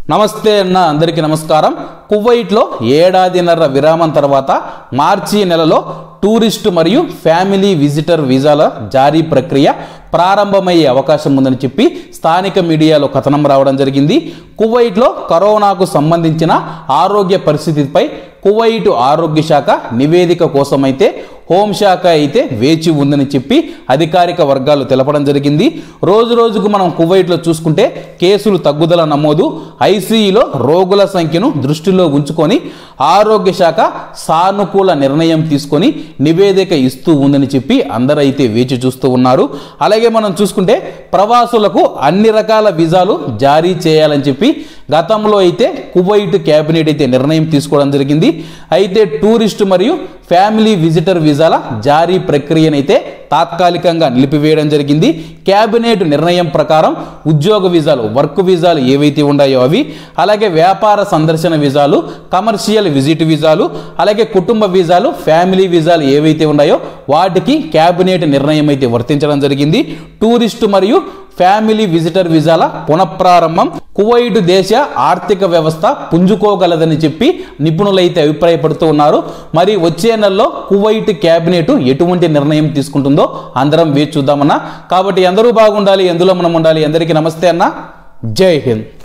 నమస్తే అన్న అందరికీ నమస్కారం కువైట్లో ఏడాదిన్నర విరామం తర్వాత మార్చి నెలలో టూరిస్ట్ మరియు ఫ్యామిలీ విజిటర్ వీసాల జారీ ప్రక్రియ ప్రారంభమయ్యే అవకాశం ఉందని చెప్పి స్థానిక మీడియాలో కథనం రావడం జరిగింది కువైట్లో కరోనాకు సంబంధించిన ఆరోగ్య పరిస్థితిపై కువైట్ ఆరోగ్య శాఖ నివేదిక కోసమైతే హోంశాఖ అయితే వేచి ఉందని చెప్పి అధికారిక వర్గాలు తెలపడం జరిగింది రోజు రోజుకు మనం కువైట్లో చూసుకుంటే కేసులు తగ్గుదల నమోదు ఐసీయూలో రోగుల సంఖ్యను దృష్టిలో ఉంచుకొని ఆరోగ్య శాఖ సానుకూల నిర్ణయం తీసుకొని నివేదిక ఇస్తూ ఉందని చెప్పి అందరైతే వేచి చూస్తూ ఉన్నారు అలాగే మనం చూసుకుంటే ప్రవాసులకు అన్ని రకాల వీసాలు జారీ చేయాలని చెప్పి గతంలో అయితే కువైట్ క్యాబినెట్ అయితే నిర్ణయం తీసుకోవడం జరిగింది అయితే టూరిస్ట్ మరియు ఫ్యామిలీ విజిటర్ వీసాల జారీ ప్రక్రియనైతే తాత్కాలికంగా నిలిపివేయడం జరిగింది క్యాబినెట్ నిర్ణయం ప్రకారం ఉద్యోగ వీసాలు వర్క్ వీసాలు ఏవైతే ఉన్నాయో అవి అలాగే వ్యాపార సందర్శన వీసాలు కమర్షియల్ విజిట్ వీసాలు అలాగే కుటుంబ వీసాలు ఫ్యామిలీ వీసాలు ఏవైతే ఉన్నాయో వాటికి క్యాబినెట్ నిర్ణయం అయితే వర్తించడం జరిగింది టూరిస్ట్ మరియు ఫ్యామిలీ విజిటర్ వీసాల పునఃప్రారంభం కువైట్ దేశ ఆర్థిక వ్యవస్థ పుంజుకోగలదని చెప్పి నిపుణులైతే అభిప్రాయపడుతూ ఉన్నారు మరి వచ్చే నెలలో కువైట్ క్యాబినెట్ ఎటువంటి నిర్ణయం తీసుకుంటుందో అందరం వేచి చూద్దామన్నా కాబట్టి అందరూ బాగుండాలి ఎందులో మనం ఉండాలి అందరికీ నమస్తే అన్న జై హింద్